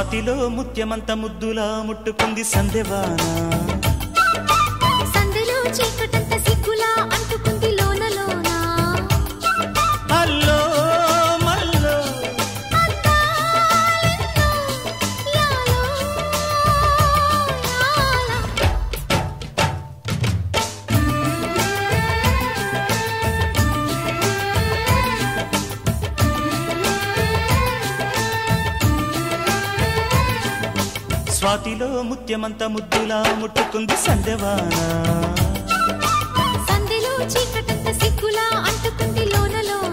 స్వాతిలో ముత్యమంత ముద్దులా ముట్టుకుంది సందెవాన సందులో చీకటంత సిగ్గులా అంటుకుంది లోన లోన అల్లో మల్లో అందాలెన్నో యాలో యాలా స్వాతిలో ముత్యమంత ముద్దులా ముట్టుకుంది సందెవాన సందులో చీకటంత సిగ్గులా అంటుకుంది లోన లోన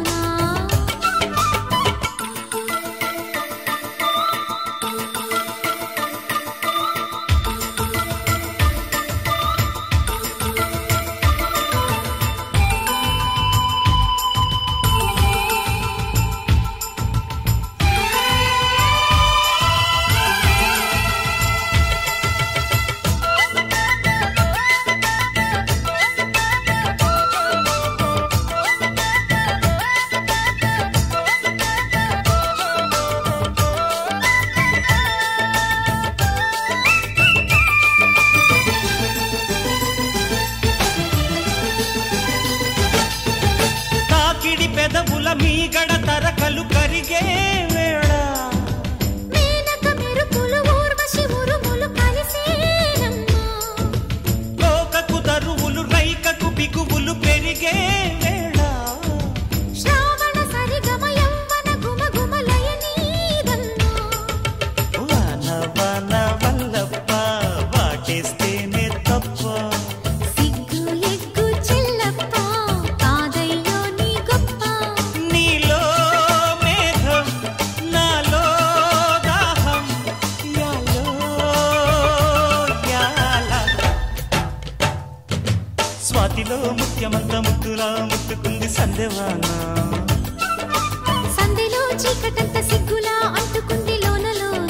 తాకిడి పెదవుల మీగడ తరకలు కరిగే వేళ మేనక మెరుపులు ఊర్వశి ఉరుములు కలిసేనమ్మా లోకకు దరువులు రైకకు బిగువులు పెరిగే వేళ శ్రావణ సరిగమ యవ్వన గుమ గుమలయ నీదన్నా వాన వాన వల్లప్ప వాటేస్తేనే తప్ప సిగ్గు ఎగ్గు చెల్లప్ప కాదయ్యో నీ గొప్ప నీలో మేఘం నాలో దాహం యాలో యాల స్వాతిలో ముత్యమంత ముద్దులా ముట్టుకుంది సందెవాన సంధిలో చీకటంత సిగ్గులా అంటుకుంది లోన లోన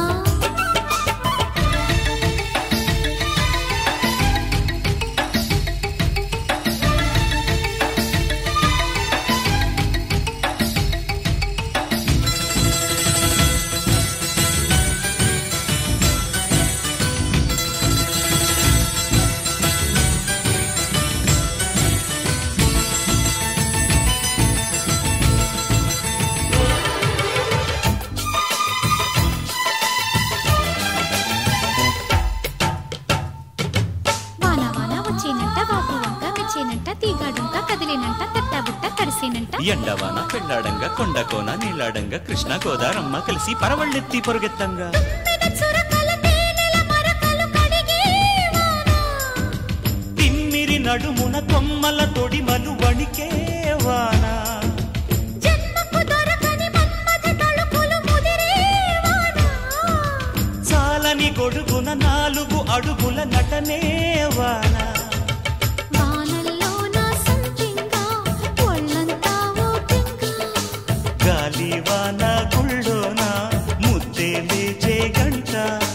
వాన వాన వచ్చేనంట వాగు వంక మెచ్చేనంట తీగాడుంక కదిలేనంట తట్టబుట్ట కరిసేనంట ఎండవాన పెళ్ళాడంగా కొండ కోన నీళ్ళాడంగా కృష్ణ గోదారమ్మ కలిసి పరవళ్ళెత్తి పొరుగెత్తంగా మెడ చురకల తేనెల మరకలు కడిగే వాన తిమ్మిరి నడుమున కొమ్మల తొడిమలు వణికే వాన జన్మకు దొరకని మన్మథ తళుకులు ముదిరే వాన చాలని గొడుగున నాలుగు అడుగుల నటనే వాన వానల్లో నా సంపింగా ఒళ్ళంతా ఓపెంగా గాలి వాన గుళ్ళోన ముద్దే లేచే గంట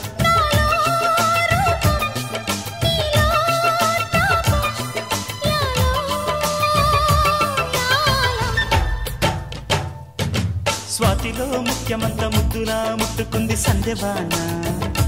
నీలో తాపం యాలో యాలా స్వాతిలో ముఖ్యమంత ముద్దులా ముట్టుకుంది సందెవాన